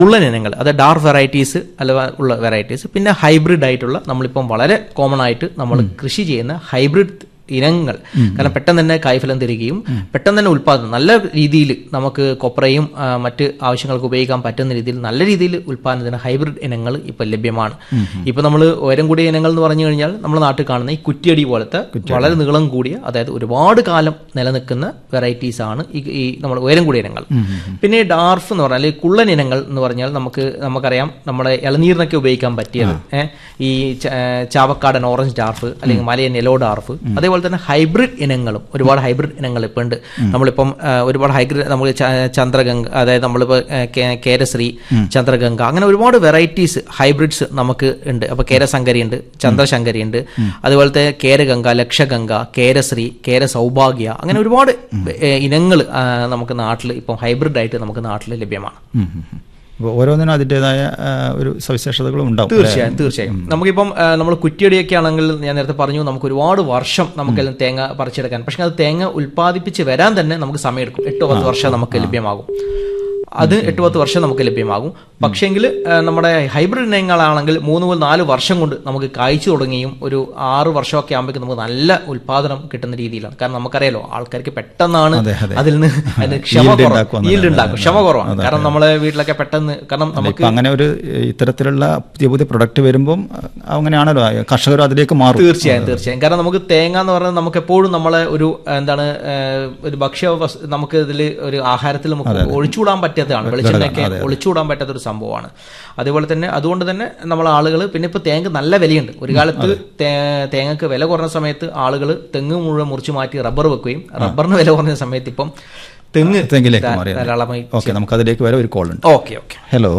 ഉള്ളൻ ഇനങ്ങൾ അത് dark varieties അല്ല ഉള്ള വെറൈറ്റീസ് പിന്നെ ഹൈബ്രിഡ് ആയിട്ടുള്ള നമ്മളിപ്പം വളരെ കോമൺ ആയിട്ട് നമ്മൾ കൃഷി ചെയ്യുന്ന ഹൈബ്രിഡ് ഇനങ്ങൾ കാരണം പെട്ടെന്ന് തന്നെ കായ്ഫലം തരികയും പെട്ടെന്ന് തന്നെ ഉൽപ്പാദനം നല്ല രീതിയിൽ നമുക്ക് കൊപ്രയും ആ, മറ്റ് ആവശ്യങ്ങൾക്ക് ഉപയോഗിക്കാൻ പറ്റുന്ന രീതിയിൽ നല്ല രീതിയിൽ ഉൽപ്പാദനത്തിന് ഹൈബ്രിഡ് ഇനങ്ങൾ ഇപ്പം ലഭ്യമാണ് ഇപ്പം നമ്മൾ ഉയരം കൂടിയ ഇനങ്ങൾ എന്ന് പറഞ്ഞു കഴിഞ്ഞാൽ നമ്മുടെ നാട്ടിൽ കാണുന്ന ഈ കുറ്റിയടി പോലത്തെ വളരെ നീളം കൂടിയ അതായത് ഒരുപാട് കാലം നിലനിൽക്കുന്ന വെറൈറ്റീസ് ആണ് ഈ ഈ നമ്മൾ ഉയരം കൂടിയ ഇനങ്ങൾ പിന്നെ ഈ ഡാർഫ് എന്ന് പറഞ്ഞാൽ ഈ കുള്ളൻ ഇനങ്ങൾ എന്ന് പറഞ്ഞാൽ നമുക്ക് നമുക്കറിയാം നമ്മുടെ ഇളനീരിനൊക്കെ ഉപയോഗിക്കാൻ പറ്റിയത് ഏഹ് ഈ ച- ഏഹ് ചാവക്കാടൻ ഓറഞ്ച് ഡാർഫ് അല്ലെങ്കിൽ മലയൻ യെല്ലോ ഡാർഫ് അതേപോലെ തന്നെ ഹൈബ്രിഡ് ഇനങ്ങളും ഒരുപാട് ഹൈബ്രിഡ് ഇനങ്ങൾ ഇപ്പം ഉണ്ട് നമ്മളിപ്പം ആ, ഒരുപാട് ഹൈബ്രിഡ് നമ്മൾ ചന്ദ്രഗംഗ അതായത് നമ്മളിപ്പോൾ ആ, കേ- കേരശ്രീ ചന്ദ്രഗംഗ അങ്ങനെ ഒരുപാട് വെറൈറ്റീസ് ഹൈബ്രിഡ്സ് നമുക്ക് ഉണ്ട് അപ്പോൾ കേരസങ്കരി ഉണ്ട് ചന്ദ്രശങ്കരി ഉണ്ട് അതുപോലത്തെ കേരഗംഗ ലക്ഷഗംഗ കേരശ്രീ കേര സൗഭാഗ്യ അങ്ങനെ ഒരുപാട് ഇനങ്ങൾ നമുക്ക് നാട്ടിൽ ഇപ്പം ഹൈബ്രിഡ് ആയിട്ട് നമുക്ക് നാട്ടിൽ ലഭ്യമാണ് അപ്പോൾ ഓരോന്നിനും അതിൻ്റെതായ ഒരു സവിശേഷതകളും ഉണ്ടാവും തീർച്ചയായും തീർച്ചയായും നമുക്കിപ്പം നമ്മൾ കുറ്റിയടിയൊക്കെ ആണെങ്കിൽ ഞാൻ നേരത്തെ പറഞ്ഞു നമുക്ക് ഒരുപാട് വർഷം നമുക്കെല്ലാം തേങ്ങ പറിച്ചെടുക്കാൻ പക്ഷെ അത് തേങ്ങ ഉൽപ്പാദിപ്പിച്ച് വരാൻ തന്നെ നമുക്ക് സമയമെടുക്കും എട്ടോ പത്ത് വർഷം നമുക്ക് ലഭ്യമാകും അത് എട്ട് പത്ത് വർഷം നമുക്ക് ലഭ്യമാകും പക്ഷേങ്കിൽ നമ്മുടെ ഹൈബ്രിഡ് ഇനങ്ങളാണെങ്കിൽ മൂന്ന് മുതൽ നാല് വർഷം കൊണ്ട് നമുക്ക് കായ്ച്ചു തുടങ്ങിയും ഒരു ആറ് വർഷമൊക്കെ ആകുമ്പോഴേക്കും നമുക്ക് നല്ല ഉൽപ്പാദനം കിട്ടുന്ന രീതിയിലാണ് കാരണം നമുക്കറിയാലോ ആൾക്കാർക്ക് പെട്ടെന്നാണ് അതെ, അതെ. അതിൽ നിന്ന് അതിന് ക്ഷമ Yield കുറവ് ഉണ്ടാക്കുക yield ഉണ്ടാക്കും ക്ഷമ കുറവാണ് കാരണം നമ്മളെ വീട്ടിലൊക്കെ പെട്ടെന്ന് കാരണം നമുക്ക് ഇപ്പം അങ്ങനെ ഒരു ഇത്തരത്തിലുള്ള പുതിയ പുതിയ പ്രൊഡക്റ്റ് വരുമ്പം അഹ് അങ്ങനെയാണല്ലോ കർഷകർ അതിലേക്ക് മാറും തീർച്ചയായും തീർച്ചയായും കാരണം നമുക്ക് തേങ്ങ എന്ന് പറയുന്നത് നമുക്ക് എപ്പോഴും നമ്മളെ ഒരു എന്താണ് ഏഹ്, ഒരു ഭക്ഷ്യ വസ്- നമുക്ക് ഇതിൽ ഒരു ആഹാരത്തിൽ നമുക്ക് ഒഴിച്ചുകൂടാൻ പറ്റാത്തതാണ് വെളിച്ചെണ്ണയൊക്കെ ഒളിച്ചുകൂടാൻ പറ്റാത്ത ഒരു സംഭവമാണ് അതേപോലെ തന്നെ അതുകൊണ്ട് തന്നെ നമ്മൾ ആളുകൾ പിന്നെ ഇപ്പോൾ തേങ്ങ നല്ല വിലയുണ്ട് ഒരു കാലത്ത് തേ- തേങ്ങക്ക് വില കുറഞ്ഞ സമയത്ത് ആളുകൾ തെങ്ങ് മുഴുവൻ മുറിച്ചു മാറ്റി റബ്ബർ വെക്കുകയും റബ്ബറിന് വില കുറഞ്ഞ സമയത്ത് ഇപ്പം തെങ്ങ് തെങ്ങിലേക്ക് ധാ- മാറി ധാരാളമായി ഓക്കെ നമുക്ക് അതിലേക്ക് വരെ ഒരു കോൾ ഉണ്ട് okay okay hello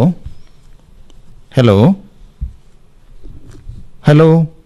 hello hello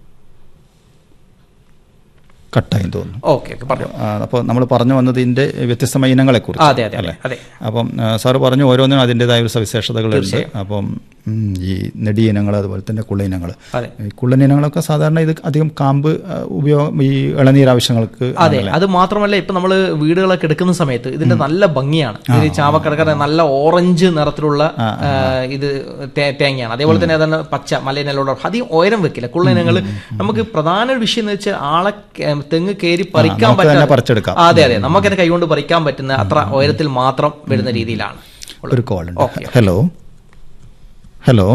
കട്ടായി തോന്നുന്നു ഓക്കെ ഓക്കെ പറഞ്ഞു അപ്പോൾ നമ്മൾ പറഞ്ഞു വന്നത് ഇതിന്റെ വ്യത്യസ്തമായ ഇനങ്ങളെ കുറിച്ച് അതെ അതെ അതെ അതെ അപ്പം ആ, സാറ് പറഞ്ഞു ഓരോന്നിനും അതിൻ്റെതായ ഒരു സവിശേഷതകളുണ്ട് അപ്പം ഉം, ഈ നെടി ഇനങ്ങൾ അതുപോലെ തന്നെ കുള്ള ഇനങ്ങൾ അതെ ഈ കുള്ളൻ ഇനങ്ങളൊക്കെ സാധാരണ ഇത് അധികം കാമ്പ് ആ, ഉപയോഗം ഈ ഇളനീർ ആവശ്യങ്ങൾക്ക് അതെ അത് മാത്രമല്ല ഇപ്പൊ നമ്മൾ വീടുകളൊക്കെ എടുക്കുന്ന സമയത്ത് ഇതിന്റെ നല്ല ഭംഗിയാണ് ഇത് ചാവക്കടക്കാരെ നല്ല ഓറഞ്ച് നിറത്തിലുള്ള ആ, ഇത് തേ- തേങ്ങയാണ് അതേപോലെ തന്നെ അതാണ് പച്ച മലയിനലോട് അധികം ഉയരം വെക്കില്ല കുള്ളയിനങ്ങൾ നമുക്ക് പ്രധാന ഒരു വിഷയം എന്ന് വെച്ചാൽ ആളെ കേ- തെങ്ങ് കയറി പറിക്കാൻ നമുക്ക് തന്നെ പറ്റാത്ത പറിച്ചെടുക്കാം അതെ അതെ നമുക്ക് തന്നെ കൈകൊണ്ട് പറിക്കാൻ പറ്റുന്ന അത്ര ഉയരത്തിൽ മാത്രം വരുന്ന രീതിയിലാണ് ഒരു കോൾ ഉണ്ട് okay. Hello hello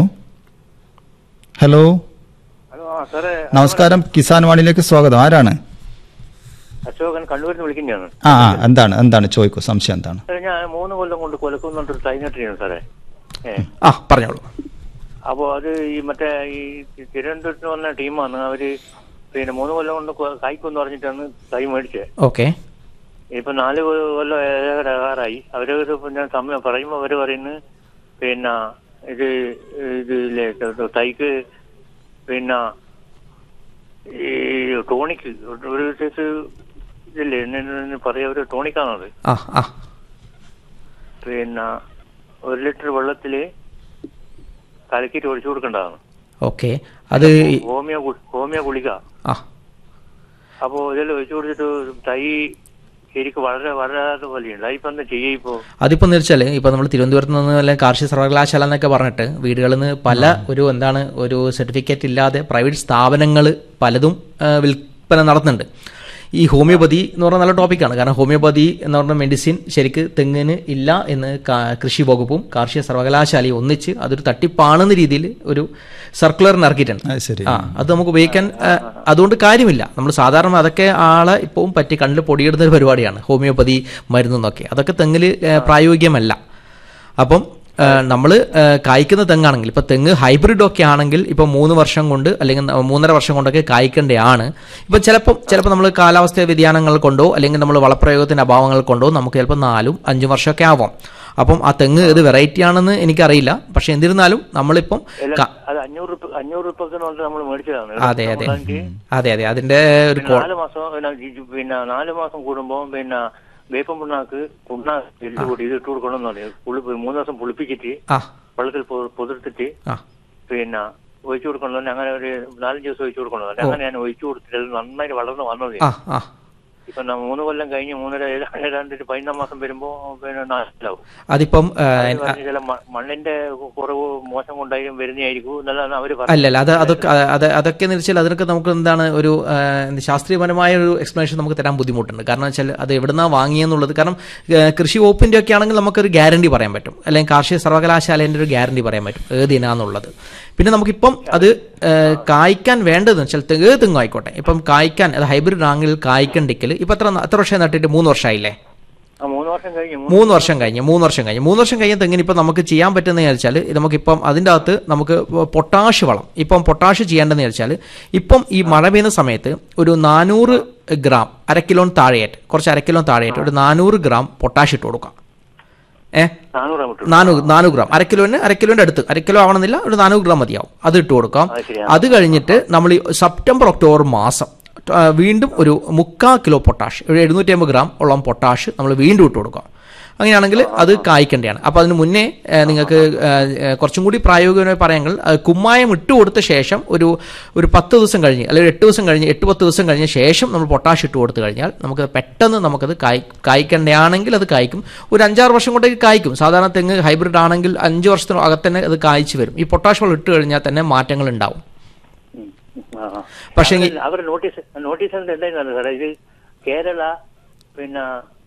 hello hello ആ സാറേ നമസ്കാരം കിസാൻ വാണിയിലേക്ക് സ്വാഗതം ആരാണ് അശോകൻ കണ്ണൂരിൽ നിന്ന് വിളിക്കുന്നതാണ് ആ ആ എന്താണ് എന്താണ് ചോദിക്കൂ സംശയം എന്താണ് സാറേ ഞാൻ മൂന്ന് കൊല്ലം കൊണ്ട് കൊലക്കുന്നുണ്ട് തൈനട്ടിയാണ് സാറേ ഏ ആ പറഞ്ഞോളൂ അപ്പോൾ അത് ഈ മറ്റേ ഈ തിരുവനന്തപുരത്ത് വന്ന ടീമാണ് അവര് പിന്നെ മൂന്ന് കൊല്ലം കൊണ്ട് കൊ- കായ്ക്കുമെന്ന് പറഞ്ഞിട്ടാണ് തൈ മേടിച്ചത് ഓക്കെ ഇപ്പൊ നാല് കൊ- കൊല്ലം ഏകാറായി അവര് ഒരു പിന്നെ സമയം പറയുമ്പോൾ അവര് പറയുന്നത് പിന്നെ ഇത് ഇതില്ലേ ത- തൈക്ക് പിന്നെ ഈ ടോണിക്ക് ഒരു സൈസ് ഇതില്ലേ എന്നെ പറയാ ഒരു ടോണിക്കാണത് ആ ആ പിന്നെ ഒരു ലിറ്റർ വെള്ളത്തില് കലക്കിയിട്ട് ഒഴിച്ചു കൊടുക്കേണ്ടതാണ് ഓക്കെ അത് ഈ- ഹോമിയോ ഗു- ഹോമിയോ ഗുളിക ആ അപ്പോ ഇതിൽ ഒഴിച്ചു കൊടുത്തിട്ട് തൈ ശരിക്കും വളരെ വളരാതെ പോലെയുണ്ട് അതിപ്പോ എന്താ ചെയ്യ ഇപ്പോ അതിപ്പോൾ എന്ന് വെച്ചാൽ ഇപ്പോൾ നമ്മൾ തിരുവനന്തപുരത്ത് നിന്ന് അല്ലെങ്കിൽ കാർഷിക സർവകലാശാല എന്നൊക്കെ പറഞ്ഞിട്ട് വീടുകളിൽ നിന്ന് പല ഒരു എന്താണ് ഒരു സർട്ടിഫിക്കറ്റ് ഇല്ലാതെ പ്രൈവറ്റ് സ്ഥാപനങ്ങൾ പലതും ആ, വിൽപ്പന നടത്തുന്നുണ്ട് ഈ ഹോമിയോപ്പതി എന്ന് പറഞ്ഞ നല്ല ടോപ്പിക്കാണ് കാരണം ഹോമിയോപ്പതി എന്ന് പറഞ്ഞ മെഡിസിൻ ശരിക്ക് തെങ്ങിന് ഇല്ല എന്ന് കാ- കൃഷി വകുപ്പും കാർഷിക സർവകലാശാലയും ഒന്നിച്ച് അതൊരു തട്ടിപ്പാണെന്ന രീതിയിൽ ഒരു സർക്കുലറിന് ഇറക്കിയിട്ടുണ്ട് അത് ശരി ആ അത് നമുക്ക് ഉപയോഗിക്കാൻ ആ, അതുകൊണ്ട് കാര്യമില്ല നമ്മൾ സാധാരണ അതൊക്കെ ആളെ ഇപ്പം പറ്റി കണ്ണിൽ പൊടിയെടുത്ത ഒരു പരിപാടിയാണ് ഹോമിയോപ്പതി മരുന്നെന്നൊക്കെ അതൊക്കെ തെങ്ങിൽ ആ, പ്രായോഗികമല്ല അപ്പം നമ്മൾ കായ്ക്കുന്ന തെങ്ങാണെങ്കിൽ ഇപ്പം തെങ്ങ് ഹൈബ്രിഡ് ഒക്കെ ആണെങ്കിൽ ഇപ്പം മൂന്ന് വർഷം കൊണ്ട് അല്ലെങ്കിൽ ന- മൂന്നര വർഷം കൊണ്ടൊക്കെ കായ്ക്കേണ്ടതാണ് ഇപ്പം ചിലപ്പം ചിലപ്പോൾ നമ്മൾ കാലാവസ്ഥ വ്യതിയാനങ്ങൾ കൊണ്ടോ അല്ലെങ്കിൽ നമ്മൾ വളപ്രയോഗത്തിൻ്റെ അഭാവങ്ങൾ കൊണ്ടോ നമുക്ക് ചിലപ്പോൾ നാലും അഞ്ചും വർഷമൊക്കെ ആവാം അപ്പം ആ തെങ്ങ് ഏത് വെറൈറ്റി ആണെന്ന് എനിക്കറിയില്ല പക്ഷെ എന്നിരുന്നാലും നമ്മളിപ്പം ക- അത് അഞ്ഞൂറ് റുപ്യ അഞ്ഞൂറ് റുപ്യക്ക് നമ്മൾ മേടിച്ചതാണ് അതെ അതെ നമ്മളാണെങ്കിൽ അതെ അതെ അതിന്റെ ഒരു പിന്നെ നാല് മാസം പിന്നെ ഈ പിന്നെ നാല് മാസം കൂടുമ്പോ പിന്നെ വേപ്പം പുണ്ണാക്ക് പുണ്ണാക്ക് എല്ല് കൂടി ഇത് ഇട്ട് കൊടുക്കണം എന്ന് പറയും പുളി മൂന്ന് ദിവസം പുളിപ്പിച്ചിട്ട് ആ വെള്ളത്തിൽ പൊ- പൊതിർത്തിട്ട് ആ പിന്നെ ഒഴിച്ചു കൊടുക്കണം അങ്ങനെ ഒരു നാലഞ്ച് ദിവസം ഒഴിച്ചു കൊടുക്കണം അങ്ങനെ ഞാൻ ഒഴിച്ചു കൊടുത്തിട്ട് അത് നന്നായിട്ട് വളർന്ന് വന്നത് ആ ആ ഇപ്പൊ ന- മൂന്ന് കൊല്ലം കഴിഞ്ഞ് മൂന്നര ഏതാ- ഏതാണ്ട് ഒരു പതിനൊന്നാം മാസം വരുമ്പോ പിന്നെ നാശലാവും അതിപ്പം ആ, അത് പറഞ്ഞ് ചില മ- മണ്ണിന്റെ കുറവ് മോശം കൊണ്ടായിരിക്കും വരുന്നതായിരിക്കും എന്നല്ലാണ് അവര് പറഞ്ഞത് അല്ലല്ല അത് അതൊക്കെ അത് അതൊക്കെ എന്ന് വെച്ചാൽ അതിനൊക്കെ നമുക്ക് എന്താണ് ഒരു ആ, എന്ത് ശാസ്ത്രീയപരമായ ഒരു എക്സ്പ്ലനേഷൻ നമുക്ക് തരാൻ ബുദ്ധിമുട്ടുണ്ട് കാരണം വെച്ചാൽ അത് എവിടുന്നാ വാങ്ങിയെന്നുള്ളത് കാരണം ആ, കൃഷി വകുപ്പിന്റെ ഒക്കെ ആണെങ്കിൽ നമുക്കൊരു ഗ്യാരണ്ടി പറയാൻ പറ്റും അല്ലെങ്കിൽ കാർഷിക സർവകലാശാലേന്റെ ഒരു ഗ്യാരണ്ടി പറയാൻ പറ്റും ഏത് ഇനാന്നുള്ളത് പിന്നെ നമുക്കിപ്പം അത് ആ, കായ്ക്കാൻ വേണ്ടതെന്ന് വെച്ചാൽ തെ- ഏത് തെങ്ങും ആയിക്കോട്ടെ ഇപ്പം കായ്ക്കാൻ അത് ഹൈബ്രിഡ് ആണെങ്കിൽ കായ്ക്കണ്ടെങ്കിൽ ഇപ്പം എത്ര എത്ര വർഷം നട്ടിട്ട് മൂന്ന് വർഷമായില്ലേ ആ മൂന്ന് വർഷം കഴിഞ്ഞ് മൂന്ന് മൂന്ന് വർഷം കഴിഞ്ഞ് മൂന്ന് വർഷം കഴിഞ്ഞ് മൂന്ന് വർഷം കഴിഞ്ഞ തെങ്ങിന് ഇപ്പം നമുക്ക് ചെയ്യാൻ പറ്റുന്നത് വെച്ചാൽ നമുക്കിപ്പം അതിൻ്റെ അകത്ത് നമുക്ക് പൊട്ടാഷ് വളം ഇപ്പം പൊട്ടാഷ് ചെയ്യേണ്ടതെന്ന് വെച്ചാൽ ഇപ്പം ഈ മഴ പെയ്യുന്ന സമയത്ത് ഒരു നാനൂറ് ഗ്രാം അര കിലോൺ താഴെയായിട്ട് കുറച്ച് അര കിലോൺ താഴെയായിട്ട് ഒരു നാനൂറ് ഗ്രാം പൊട്ടാഷ് ഇട്ട് കൊടുക്കാം ഏ നാനൂറ് മീറ്റർ നാനൂറ് നാനൂറ് ഗ്രാം അര കിലോന് അര കിലോന്റെ അടുത്ത് അര കിലോ ആവണമെന്നില്ല ഒരു നാനൂറ് ഗ്രാം മതിയാവും അത് ഇട്ട് കൊടുക്കാം അത് ശരിയാണ്. അത് കഴിഞ്ഞിട്ട് നമ്മൾ ഈ സെപ്റ്റംബർ ഒക്ടോബർ മാസം ആ, വീണ്ടും ഒരു മുക്കാൽ കിലോ പൊട്ടാഷ് ഒരു എഴുന്നൂറ്റി അമ്പത് ഗ്രാം ഉള്ള പൊട്ടാഷ് നമ്മൾ വീണ്ടും ഇട്ട് കൊടുക്കാം അങ്ങനെയാണെങ്കിൽ അത് കായ്ക്കേണ്ടതാണ് അപ്പോൾ അതിന് മുന്നേ ഏ, നിങ്ങൾക്ക് ഏ, ഏ, കുറച്ചും കൂടി പ്രായോഗികമായി പറയാമെങ്കിൽ ആ, കുമ്മായം ഇട്ട് കൊടുത്ത ശേഷം ഒരു ഒരു പത്ത് ദിവസം കഴിഞ്ഞ് അല്ലെങ്കിൽ എട്ട് ദിവസം കഴിഞ്ഞ് എട്ട് പത്ത് ദിവസം കഴിഞ്ഞ ശേഷം നമ്മൾ പൊട്ടാഷ് ഇട്ട് കൊടുത്തു കഴിഞ്ഞാൽ നമുക്ക് പെട്ടെന്ന് നമുക്കത് കായ് കായ്ക്കേണ്ടതാണെങ്കിൽ അത് കായ്ക്കും ഒരു അഞ്ചാറ് വർഷം കൊണ്ടേക്ക് കായ്ക്കും സാധാരണ തെങ്ങ് ഹൈബ്രിഡ് ആണെങ്കിൽ അഞ്ച് വർഷത്തിന് അകത്ത് തന്നെ അത് കായ്ച്ചു വരും ഈ പൊട്ടാഷ് വളം ഇട്ട് കഴിഞ്ഞാൽ തന്നെ മാറ്റങ്ങൾ ഉണ്ടാവും ഉം. ആ, ആ. പക്ഷേ അവർ- അവർ നോട്ടീസ് നോട്ടീസ് എന്തായിരുന്നു സാറേ ഇത് കേരള പിന്നെ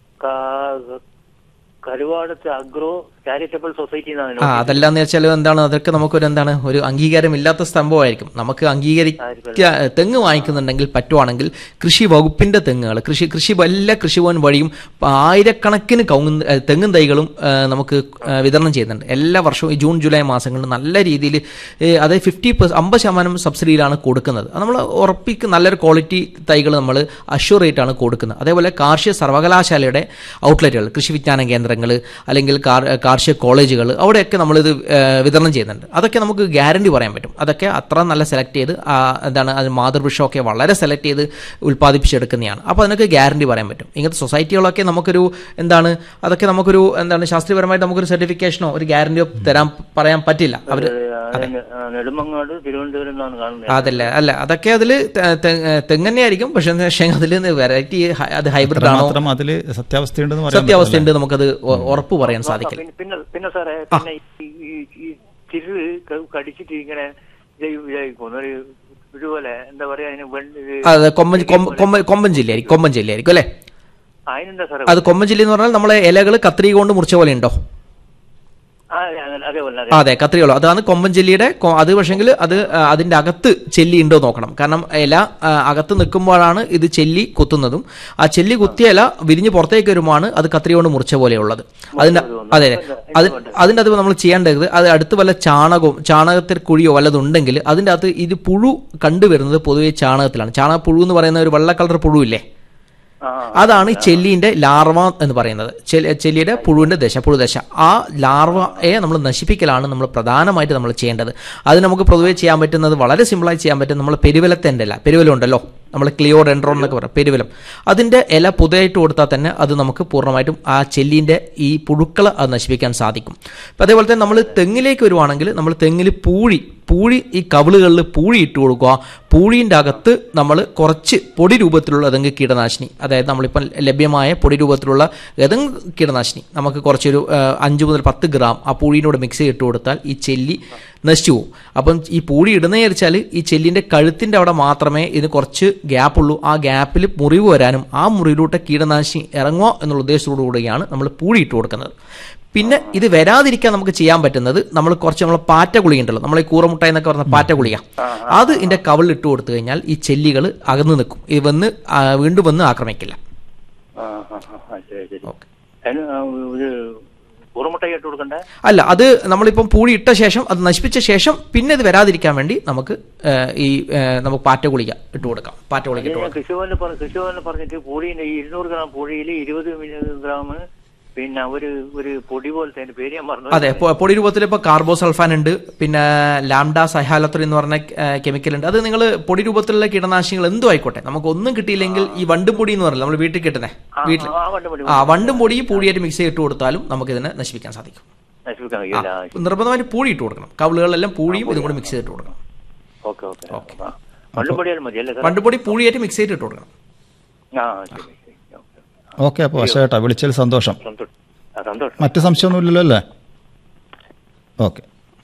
ക- കരുവാടത്ത് അഗ്രോ ചാരിറ്റബിൾ സൊസൈറ്റി എന്നാണ് ആ അതല്ലാന്ന് വെച്ചാൽ എന്താണ് അതൊക്കെ നമുക്കൊരു എന്താണ് ഒരു അംഗീകാരമില്ലാത്ത സംഭവമായിരിക്കും നമുക്ക് അംഗീകരിക്കുക തെങ്ങ് വാങ്ങിക്കുന്നുണ്ടെങ്കിൽ പറ്റുവാണെങ്കിൽ കൃഷി വകുപ്പിന്റെ തെങ്ങുകൾ കൃഷി കൃഷി എല്ലാ കൃഷിഭവൻ വഴിയും ആയിരക്കണക്കിന് കവുങ്ങ് ഏ, തെങ്ങും തൈകളും ഏ, നമുക്ക് ഏ, വിതരണം ചെയ്യുന്നുണ്ട് എല്ലാ വർഷവും ഈ ജൂൺ ജൂലൈ മാസങ്ങളിൽ നല്ല രീതിയിൽ അതായത് ഫിഫ്റ്റി അമ്പത് ശതമാനം സബ്സിഡിയിലാണ് കൊടുക്കുന്നത് അത് നമ്മൾ ഉറപ്പിക്ക് നല്ലൊരു ക്വാളിറ്റി തൈകൾ നമ്മൾ അഷ്യൂർ റേറ്റാണ് കൊടുക്കുന്നത് അതേപോലെ കാർഷിക സർവകലാശാലയുടെ ഔട്ട്ലെറ്റുകൾ കൃഷി വിജ്ഞാന കേന്ദ്രങ്ങൾ അല്ലെങ്കിൽ കാർ- കാർഷിക കോളേജുകൾ അവിടെയൊക്കെ നമ്മളിത് ഏഹ്, വിതരണം ചെയ്യുന്നുണ്ട് അതൊക്കെ നമുക്ക് ഗ്യാരണ്ടി പറയാൻ പറ്റും അതൊക്കെ അത്ര നല്ല സെലക്ട് ചെയ്ത് ആ, എന്താണ് അത് മാതൃവൃക്ഷമൊക്കെ വളരെ സെലക്ട് ചെയ്ത് ഉൽപ്പാദിപ്പിച്ചെടുക്കുന്നതാണ് അപ്പോൾ അതിനൊക്കെ ഗ്യാരണ്ടി പറയാൻ പറ്റും ഇങ്ങനത്തെ സൊസൈറ്റികളൊക്കെ നമുക്കൊരു എന്താണ് അതൊക്കെ നമുക്കൊരു എന്താണ് ശാസ്ത്രീയപരമായിട്ട് നമുക്കൊരു സർട്ടിഫിക്കേഷനോ ഒരു ഗ്യാരണ്ടിയോ തരാൻ പറയാൻ പറ്റില്ല അവർ നെടുമങ്ങാട് തിരുവനന്തപുരം എന്നാണ് കാണുന്നത് അതല്ല അല്ല അതൊക്കെ അതിൽ തെങ്ങന്നെ ആയിരിക്കും പക്ഷെ പക്ഷേ അതിൽ വെറൈറ്റി അത് ഹൈബ്രിഡ് ആണോ മാത്രം അതിൽ സത്യാവസ്ഥയുണ്ടെന്ന് പറയാൻ സത്യാവസ്ഥ ഉണ്ട് നമുക്കത് ഉ- ഉറപ്പ് പറയാൻ സാധിക്കില്ല പിന്നെ- പിന്നെ പിന്നെ സാറേ പിന്നെ ഈ ഈ- ഈ തിരു ക- കടിച്ചിട്ട് ഇങ്ങനെ ഇതായി ഇതായി പോകുന്നു ഒരു ഇതുപോലെ എന്താ പറയാ അതിന് വെള്ള- ഇത് അത് കൊമ്പൻ കൊമ്പ- കൊമ്പൻ കൊമ്പൻ ജില്ലയായിരിക്കും കൊമ്പൻ ജില്ലയായിരിക്കും അല്ലേ അതിനെന്താ സാറേ അത് കൊമ്പൻ ജില്ല എന്ന് പറഞ്ഞാൽ നമ്മളെ ഇലകൾ കത്രിക കൊണ്ട് മുറിച്ച പോലെ ഉണ്ടോ ആ, അതെ, അതേപോലെ അതെ അതെ കത്രികകളോ അതാണ് കൊമ്പൻ ചെല്ലിയുടെ കൊ- അത് പക്ഷെങ്കിൽ അത് ആ, അതിന്റെ അകത്ത് ചെല്ലി ഉണ്ടോ നോക്കണം കാരണം ഇല ആ, അകത്ത് നിൽക്കുമ്പോഴാണ് ഇത് ചെല്ലി കുത്തുന്നതും ആ ചെല്ലി കുത്തിയ ഇല വിരിഞ്ഞ് പുറത്തേക്ക് വരുമ്പോഴാണ് അത് കത്രിക കൊണ്ട് മുറിച്ച പോലെയുള്ളത് അതിന്റെ അതെ അതെ അത് അതിന്റെ അത് നമ്മൾ ചെയ്യേണ്ടത് അത് അടുത്ത് വല്ല ചാണകവും ചാണകത്തിൽ കുഴിയോ വല്ലതും ഉണ്ടെങ്കിൽ അതിന്റെ അകത്ത് ഇത് പുഴു കണ്ടുവരുന്നത് പൊതുവെ ചാണകത്തിലാണ് ചാണക പുഴു എന്ന് പറയുന്ന ഒരു വെള്ള കളർ പുഴു ഇല്ലേ ആ അതാണ് ഈ ചെല്ലിന്റെ ലാർവ എന്ന് പറയുന്നത് ചെല്ലി- ചെല്ലിയുടെ പുഴുവിന്റെ ദശ പുഴുദശ ആ ലാർവയെ നമ്മൾ നശിപ്പിക്കലാണ് നമ്മൾ പ്രധാനമായിട്ട് നമ്മൾ ചെയ്യേണ്ടത് അത് നമുക്ക് പൊതുവെ ചെയ്യാൻ പറ്റുന്നത് വളരെ സിമ്പിളായി ചെയ്യാൻ പറ്റും നമ്മൾ പെരുവലത്തിന്റെ ഇല പെരുവലം ഉണ്ടല്ലോ നമ്മൾ ക്ലിയോ ഡെൻഡ്രോൺ എന്നൊക്കെ പറയും പെരുവലം അതിന്റെ ഇല പുതിയായിട്ട് കൊടുത്താൽ തന്നെ അത് നമുക്ക് പൂർണ്ണമായിട്ടും ആ ചെല്ലിന്റെ ഈ പുഴുക്കളെ അത് നശിപ്പിക്കാൻ സാധിക്കും അപ്പം അതേപോലെ തന്നെ നമ്മൾ തെങ്ങിലേക്ക് വരുവാണെങ്കിൽ നമ്മൾ തെങ്ങിൽ പൂഴി പൂഴി ഈ കവിളുകളിൽ പൂഴി ഇട്ട് കൊടുക്കുക പൂഴിൻ്റെ അകത്ത് നമ്മൾ കുറച്ച് പൊടി രൂപത്തിലുള്ള ഏതെങ്കിലും കീടനാശിനി അതായത് നമ്മളിപ്പം ലഭ്യമായ പൊടി രൂപത്തിലുള്ള ഏതെങ്കിലും കീടനാശിനി നമുക്ക് കുറച്ചൊരു ആ, അഞ്ച് മുതൽ പത്ത് ഗ്രാം ആ പൂഴിനോട് മിക്സ് ചെയ്തിട്ട് കൊടുത്താൽ ഈ ചെല്ലി നശിച്ചു പോകും അപ്പം ഈ പൂഴി ഇടുന്നതെന്ന് വെച്ചാൽ ഈ ചെല്ലിൻ്റെ കഴുത്തിൻ്റെ അവിടെ മാത്രമേ ഇതിന് കുറച്ച് ഗ്യാപ്പുള്ളൂ ആ ഗ്യാപ്പിൽ മുറിവ് വരാനും ആ മുറിയിലൂടെ കീടനാശിനി ഇറങ്ങുക എന്നുള്ള ഉദ്ദേശത്തോടു കൂടിയാണ് നമ്മൾ പൂഴി ഇട്ട് കൊടുക്കുന്നത് പിന്നെ ഇത് വരാതിരിക്കാൻ നമുക്ക് ചെയ്യാൻ പറ്റുന്നത് നമ്മൾ കുറച്ച് നമ്മൾ പാറ്റ ഗുളിക ഉണ്ടല്ലോ നമ്മൾ ഈ കൂറമുട്ട എന്നൊക്കെ പറഞ്ഞ പാറ്റ ഗുളിക അത് ഇതിന്റെ കവളിൽ ഇട്ട് കൊടുത്തു കഴിഞ്ഞാൽ ഈ ചെല്ലികൾ അകന്നു നിൽക്കും ഇത് വന്ന് ആ, വീണ്ടും വന്ന് ആക്രമിക്കില്ല ആ, ആ, ആ, ആ, ശരി ശരി ഓക്കെ അതിന് ആ, ഇത് ഉറുമുട്ട ഇട്ട് കൊടുക്കണ്ടേ അല്ല അത് നമ്മളിപ്പം പൂഴി ഇട്ട ശേഷം അത് നശിപ്പിച്ച ശേഷം പിന്നെ ഇത് വരാതിരിക്കാൻ വേണ്ടി നമുക്ക് ആ, ഈ ആ, നമുക്ക് പാറ്റ ഗുളിക ഇട്ട് കൊടുക്കാം പാറ്റ ഗുളിക ഇട്ട് ഞാൻ കൊടുക്കാം കൃഷിഭവനിൽ പറഞ്ഞ കൃഷിഭവനിൽ പറഞ്ഞിട്ട് പൊടിന്റെ ഇരുന്നൂറ് ഗ്രാം പൊടിയിൽ ഇരുപത് ഗ്രാം പിന്നെ ഒരു ഒരു പൊടി പോലത്തെ അതിന്റെ പേര് ഞാൻ പറഞ്ഞു അതെ പൊ- പൊടി രൂപത്തിൽ ഇപ്പോൾ കാർബോസൾഫാൻ ഉണ്ട് പിന്നെ ലാംഡ സഹാലത്രി എന്ന് പറഞ്ഞ കെമിക്കൽ ഉണ്ട് അത് നിങ്ങൾ പൊടി രൂപത്തിലുള്ള കീടനാശിനികൾ എന്തും ആയിക്കോട്ടെ നമുക്ക് ഒന്നും കിട്ടിയില്ലെങ്കിൽ ഈ വണ്ടും പൊടി എന്ന് പറയില്ല നമ്മൾ വീട്ടിൽ കിട്ടുന്നേ വീട്ടിൽ ആ വണ്ട് പൊടി ആ വണ്ടും പൊടി പൂഴിയായിട്ട് മിക്സ് ചെയ്തിട്ട് കൊടുത്താലും നമുക്ക് ഇതിനെ നശിപ്പിക്കാൻ സാധിക്കും നശിപ്പിക്കാൻ കഴിയില്ല നിർബന്ധമായിട്ട് പൂഴി ഇട്ട് കൊടുക്കണം കവിളുകളിലെല്ലാം പൂഴിയും ഇതും കൂടി മിക്സ് ചെയ്തിട്ട് കൊടുക്കണം ഓക്കെ ഓക്കെ വണ്ടും പൊടിയാലും മതി അല്ലേ സാർ വണ്ടും പൊടി പൂഴിയായിട്ട് മിക്സ് ചെയ്തിട്ട് ഇട്ട് കൊടുക്കണം ആ ശരി ശരി ഓക്കെ അപ്പോൾ അശോകേട്ടാ വിളിച്ചതിൽ സന്തോഷം സന്തോഷം ആ, സന്തോഷം മറ്റ് സംശയമൊന്നുമില്ലല്ലോ അല്ലേ ഓക്കെ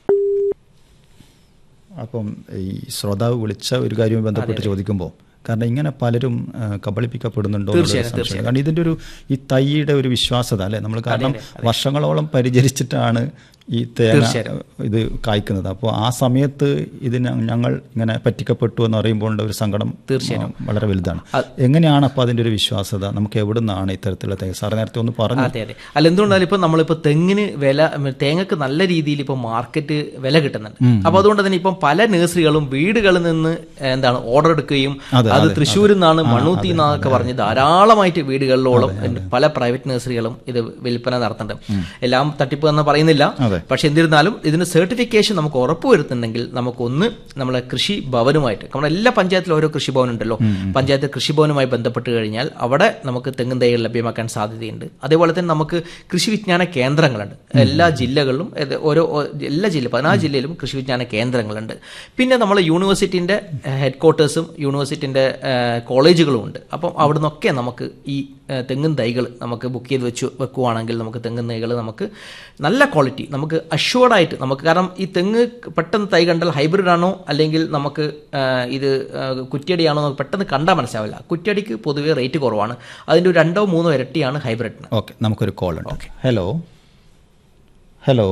അപ്പം ഈ ശ്രോതാവ് വിളിച്ച ഒരു കാര്യവുമായി ബന്ധപ്പെട്ട് ചോദിക്കുമ്പോൾ കാരണം ഇങ്ങനെ പലരും ആ, കബളിപ്പിക്കപ്പെടുന്നുണ്ടോ എന്നുള്ളൊരു തീർച്ചയായും, സംശയം. തീർച്ചയായും. കാരണം ഇതിൻ്റെ ഒരു ഈ തൈയുടെ ഒരു വിശ്വാസത അല്ലേ നമ്മൾ കാരണം വർഷങ്ങളോളം പരിചരിച്ചിട്ടാണ് ഈ തേങ്ങ തീർച്ചയായും. ഇത് കായ്ക്കുന്നത് അപ്പോൾ ആ സമയത്ത് ഇതിന് ഞങ്ങൾ ഇങ്ങനെ പറ്റിക്കപ്പെട്ടു എന്ന് അറിയുമ്പോൾ ഒരു സങ്കടം തീർച്ചയായും. ആ, വളരെ വലുതാണ് അത് എങ്ങനെയാണ് അപ്പോൾ അതിൻ്റെ ഒരു വിശ്വാസത നമുക്ക് എവിടെ നിന്നാണ് ഇത്തരത്തിലുള്ള തേങ്ങ സാറ് നേരത്തെ ഒന്ന് പറഞ്ഞു അതെ അതെ അല്ല എന്തുകൊണ്ടാലും ഇപ്പൊ നമ്മളിപ്പോ തെങ്ങിന് വില ഉം, തേങ്ങക്ക് നല്ല രീതിയിൽ ഇപ്പൊ മാർക്കറ്റ് വില കിട്ടുന്നുണ്ട് അപ്പൊ അതുകൊണ്ട് തന്നെ ഇപ്പം പല നഴ്സറികളും വീടുകളിൽ നിന്ന് എന്താണ് ഓർഡർ എടുക്കുകയും അതെ, അത് അതെ, തൃശ്ശൂരിൽ നിന്നാണ് മണ്ണൂത്തി എന്നൊക്കെ പറഞ്ഞ് ധാരാളമായിട്ട് വീടുകളിലോളം പല പ്രൈവറ്റ് നഴ്സറികളും ഇത് വിൽപ്പന നടത്തുന്നുണ്ട് എല്ലാം തട്ടിപ്പ് എന്ന് പറയുന്നില്ല അതെ. പക്ഷെ എന്നിരുന്നാലും ഇതിന് സർട്ടിഫിക്കേഷൻ നമുക്ക് ഉറപ്പുവരുത്തുന്നെങ്കിൽ നമുക്കൊന്ന് നമ്മളെ കൃഷി ഭവനുമായിട്ട് നമ്മുടെ എല്ലാ പഞ്ചായത്തിലും ഓരോ കൃഷിഭവൻ ഉണ്ടല്ലോ പഞ്ചായത്ത് കൃഷിഭവനുമായി ബന്ധപ്പെട്ട് കഴിഞ്ഞാൽ അവിടെ നമുക്ക് തെങ്ങും തൈകൾ ലഭ്യമാക്കാൻ സാധ്യതയുണ്ട് അതേപോലെ തന്നെ നമുക്ക് കൃഷി വിജ്ഞാന കേന്ദ്രങ്ങളുണ്ട് എല്ലാ ജില്ലകളിലും ഇത് ഓരോ ഓ- എല്ലാ ജില്ല പതിനാല് ജില്ലയിലും കൃഷി വിജ്ഞാന കേന്ദ്രങ്ങളുണ്ട് പിന്നെ നമ്മൾ യൂണിവേഴ്സിറ്റിൻ്റെ ഹെഡ് ക്വാർട്ടേഴ്സും യൂണിവേഴ്സിറ്റിൻ്റെ കോളേജുകളും ഉണ്ട് അപ്പം അവിടെ നിന്നൊക്കെ നമുക്ക് ഈ ഏഹ്, തെങ്ങും തൈകൾ നമുക്ക് ബുക്ക് ചെയ്ത് വെച്ച് വെക്കുവാണെങ്കിൽ നമുക്ക് തെങ്ങും തൈകൾ നമുക്ക് നല്ല ക്വാളിറ്റി നമുക്ക് assured ആയിട്ട് നമുക്ക് കാരണം ഈ തെങ്ങ് പെട്ടെന്ന് തൈ കണ്ടാൽ ഹൈബ്രിഡ് ആണോ അല്ലെങ്കിൽ നമുക്ക് ഏഹ്, ഇത് ഏഹ്, കുറ്റിയടിയാണോ എന്ന് പെട്ടെന്ന് കണ്ടാൽ മനസ്സിലാവില്ല കുറ്റിയടിക്ക് പൊതുവേ റേറ്റ് കുറവാണ് അതിൻ്റെ ഒരു രണ്ടോ മൂന്നോ ഇരട്ടിയാണ് ഹൈബ്രിഡിന് ഓക്കെ നമുക്കൊരു കോൾ ഉണ്ട് ഹലോ ഹലോ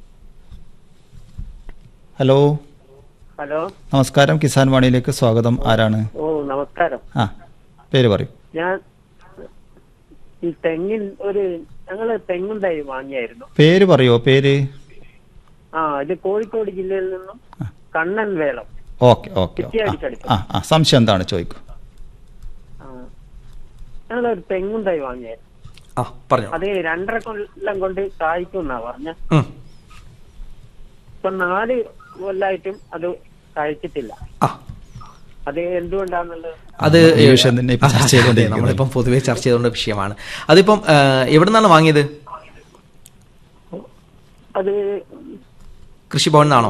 ഹലോ ഹലോ നമസ്കാരം കിസാൻ വാണിയിലേക്ക് സ്വാഗതം ആരാണ് ഓ നമസ്കാരം ആ പേര് പറയൂ ഞാൻ ഈ തെങ്ങിൻ ഒരു ഞങ്ങള് തെങ്ങും തൈ വാങ്ങിയായിരുന്നു പേര് പറയോ പേര് ആ ഇത് കോഴിക്കോട് ജില്ലയിൽ നിന്നും കണ്ണൻ വേളം ഓക്കെ ഓക്കെ കുറ്റിയാടിക്കടുത്ത്. ആ ആ സംശയം എന്താണ് ചോദിക്കൂ ആ ഞങ്ങളൊരു തെങ്ങും തൈ വാങ്ങിയായിരുന്നു ആ പറഞ്ഞു അത് രണ്ടര കൊല്ലം കൊണ്ട് കായ്ക്കും എന്നാ പറഞ്ഞ ഉം. ഇപ്പൊ നാല് കൊല്ലായിട്ടും അത് കഴിച്ചിട്ടില്ല ആ അത് എന്തുകൊണ്ടാന്നുള്ളത് അത് ഈ വിഷയം തന്നെ ഇപ്പം ചർച്ച അതെ, ചെയ്തുകൊണ്ടിരിക്കുന്നത്. നമ്മളിപ്പം പൊതുവെ ചർച്ച ചെയ്തുകൊണ്ട വിഷയമാണ് അതിപ്പം എവിടെ നിന്നാണ് വാങ്ങിയത് അത് കൃഷിഭവൻ നിന്നാണോ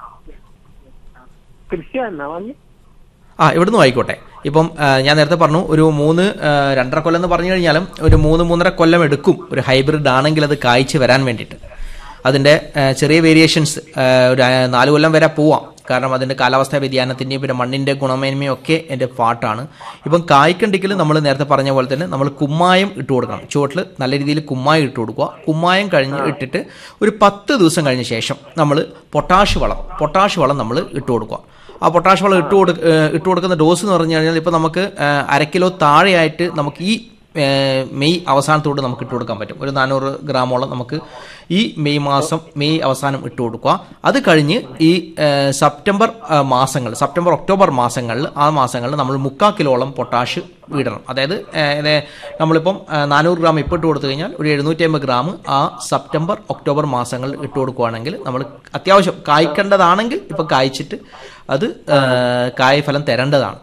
കൃഷി എന്നാ വാങ്ങി ആ എവിടുന്ന് ആയിക്കോട്ടെ ഇപ്പം ആ, ഞാൻ നേരത്തെ പറഞ്ഞു ഒരു മൂന്ന് ആ, രണ്ടര കൊല്ലം എന്ന് പറഞ്ഞു കഴിഞ്ഞാലും ഒരു മൂന്ന് മൂന്നര കൊല്ലം എടുക്കും ഒരു ഹൈബ്രിഡ് ആണെങ്കിൽ അത് കായ്ച്ച് വരാൻ വേണ്ടിയിട്ട് അതിൻ്റെ ആ, ചെറിയ വേരിയേഷൻസ് ഒരു ആ, നാല് കൊല്ലം വരെ പോവാം കാരണം അതിൻ്റെ കാലാവസ്ഥാ വ്യതിയാനത്തിൻ്റെയും പിന്നെ മണ്ണിൻ്റെ ഗുണമേന്മയും ഒക്കെ എൻ്റെ പാട്ടാണ് ഇപ്പം കായ്ക്കണ്ടെങ്കിൽ നമ്മൾ നേരത്തെ പറഞ്ഞ പോലെ തന്നെ നമ്മൾ കുമ്മായം ഇട്ട് കൊടുക്കണം ചുവട്ടിൽ നല്ല രീതിയിൽ കുമ്മായം ഇട്ട് കൊടുക്കുക കുമ്മായം കഴിഞ്ഞ് ഇട്ടിട്ട് ഒരു പത്ത് ദിവസം കഴിഞ്ഞ ശേഷം നമ്മൾ പൊട്ടാഷ് വളം പൊട്ടാഷ് വളം നമ്മൾ ഇട്ട് കൊടുക്കുക ആ പൊട്ടാഷ് വളം ഇട്ട് കൊടു ഏഹ് ഇട്ട് കൊടുക്കുന്ന ഡോസ് എന്ന് പറഞ്ഞു കഴിഞ്ഞാൽ ഇപ്പോൾ നമുക്ക് ഏഹ് അര കിലോ താഴെയായിട്ട് നമുക്ക് ഈ ഏഹ് മെയ് അവസാനത്തോട് നമുക്ക് ഇട്ട് കൊടുക്കാൻ പറ്റും ഒരു നാനൂറ് ഗ്രാമോളം നമുക്ക് ഈ മെയ് മാസം മെയ് അവസാനം ഇട്ട് കൊടുക്കുക അത് കഴിഞ്ഞ് ഈ ഏഹ് സെപ്റ്റംബർ ആ, മാസങ്ങൾ സെപ്റ്റംബർ ഒക്ടോബർ മാസങ്ങളിൽ ആ മാസങ്ങളിൽ നമ്മൾ മുക്കാ കിലോളം പൊട്ടാഷ് വിടണം അതായത് ഏഹ്, ഇത് നമ്മളിപ്പം ഏഹ്, നാനൂറ് ഗ്രാം ഇപ്പോൾ ഇട്ട് കൊടുത്തു കഴിഞ്ഞാൽ ഒരു എഴുന്നൂറ്റി അമ്പത് ഗ്രാം ആ സെപ്റ്റംബർ ഒക്ടോബർ മാസങ്ങളിൽ ഇട്ട് കൊടുക്കുകയാണെങ്കിൽ നമ്മൾ അത്യാവശ്യം കായ്ക്കേണ്ടതാണെങ്കിൽ ഇപ്പം കായ്ച്ചിട്ട് അത് ഏഹ്, കായ്ഫലം തരേണ്ടതാണ്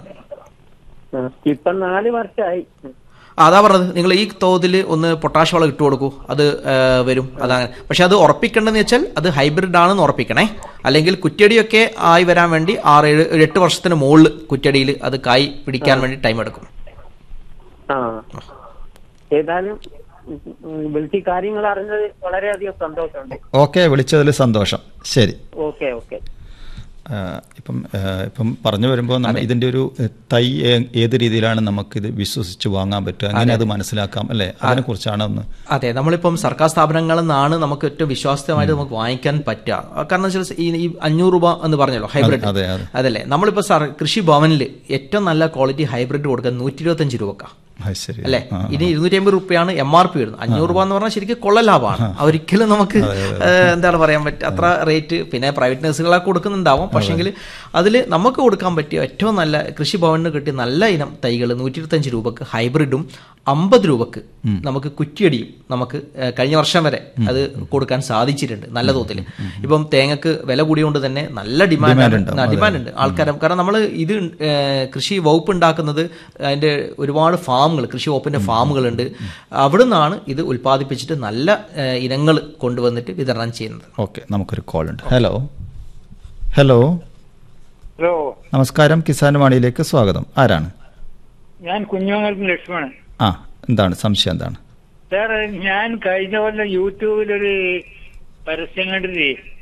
ഇപ്പൊ നാല് വർഷമായി ആ, അതാ പറഞ്ഞത് നിങ്ങൾ ഈ തോതിൽ ഒന്ന് പൊട്ടാഷ് വളം ഇട്ട് കൊടുക്കൂ അത് ഏഹ്, വരും അതാണ് പക്ഷെ അത് ഉറപ്പിക്കേണ്ടതെന്ന് വെച്ചാൽ അത് ഹൈബ്രിഡ് ആണെന്ന് ഉറപ്പിക്കണേ അല്ലെങ്കിൽ കുറ്റടിയൊക്കെ ആയി വരാൻ വേണ്ടി ആറ് ഏഴ് ഒരു എട്ട് വർഷത്തിന് മുകളിൽ കുറ്റടിയിൽ അത് കായ് പിടിക്കാൻ വേണ്ടി ടൈം എടുക്കും ആ ഏതായാലും ഉം, വിളിച്ച് കാര്യങ്ങൾ അറിഞ്ഞത് വളരെയധികം സന്തോഷമുണ്ട് ഓക്കെ വിളിച്ചതിൽ സന്തോഷം ശരി ഓക്കെ ഓക്കെ ആ, ഇപ്പം ആ, ഇപ്പം പറഞ്ഞു വരുമ്പോൾ നമ്മൾ ഇതിൻ്റെ ഒരു എ, തൈ ഏ- ഏത് രീതിയിലാണ് നമുക്കിത് വിശ്വസിച്ച് വാങ്ങാൻ പറ്റുക അങ്ങനെ അത് മനസ്സിലാക്കാം അല്ലേ അതിനെക്കുറിച്ചാണ് ഒന്ന് അതെ നമ്മളിപ്പം സർക്കാർ സ്ഥാപനങ്ങളിൽ നിന്നാണ് നമുക്ക് ഏറ്റവും വിശ്വാസമായിട്ട് നമുക്ക് വാങ്ങിക്കാൻ പറ്റുക കാരണം വെച്ചാൽ ഈ ഈ അഞ്ഞൂറ് രൂപ എന്ന് പറഞ്ഞല്ലോ ഹൈബ്രിഡ് അതെ അതെ അതല്ലേ നമ്മളിപ്പോൾ സർ കൃഷി ഭവനിൽ ഏറ്റവും നല്ല ക്വാളിറ്റി ഹൈബ്രിഡ് കൊടുക്കാൻ നൂറ്റി ഇരുപത്തഞ്ച് രൂപക്കാണ് അത് ശരി അല്ലെ ഇനി ഇരുന്നൂറ്റി അമ്പത് റുപ്യാണ് എം ആർ പി വരുന്നത് അഞ്ഞൂറ് രൂപ എന്ന് പറഞ്ഞാൽ ശരിക്കും കൊള്ള ലാഭമാണ് ഒരിക്കലും നമുക്ക് ഏഹ്, എന്താണ് പറയാൻ പറ്റുക അത്ര റേറ്റ് പിന്നെ പ്രൈവറ്റ് നഴ്സുകളൊക്കെ കൊടുക്കുന്നുണ്ടാവും പക്ഷെങ്കിൽ അതിൽ നമുക്ക് കൊടുക്കാൻ പറ്റിയ ഏറ്റവും നല്ല കൃഷിഭവനിന് കിട്ടിയ നല്ല ഇനം തൈകൾ നൂറ്റി ഇരുപത്തഞ്ച് രൂപക്ക് ഹൈബ്രിഡും അമ്പത് രൂപക്ക് നമുക്ക് കുറ്റിയടിയും നമുക്ക് ഏഹ്, കഴിഞ്ഞ വർഷം വരെ അത് കൊടുക്കാൻ സാധിച്ചിട്ടുണ്ട് നല്ല തോതിൽ ഇപ്പം തേങ്ങക്ക് വില കൂടിയോണ്ട് തന്നെ നല്ല ഡിമാൻഡ് ഡിമാൻഡ് ഉണ്ട് ആൾക്കാർ കാരണം നമ്മൾ ഇത് ഏഹ്, കൃഷി വകുപ്പ് ഉണ്ടാക്കുന്നത് അതിന്റെ ഒരുപാട് ഫാമുകൾ കൃഷി വകുപ്പിന്റെ ഫാമുകളുണ്ട് അവിടെ നിന്നാണ് ഇത് ഉൽപ്പാദിപ്പിച്ചിട്ട് നല്ല ഇനങ്ങൾ കൊണ്ടുവന്നിട്ട് വിതരണം ചെയ്യുന്നത് ഓക്കെ നമുക്കൊരു കോൾ ഉണ്ട് ഹലോ ഹലോ ഹലോ നമസ്കാരം കിസാൻ വാണിയിലേക്ക് സ്വാഗതം ആരാണ് ഞാൻ കുഞ്ഞുമംഗലത്ത് ലക്ഷ്മണൻ ആ എന്താണ് സംശയം എന്താണ് സാർ ഞാൻ കഴിഞ്ഞ കൊല്ലം യൂട്യൂബിലൊരു പരസ്യം കണ്ടിട്ട്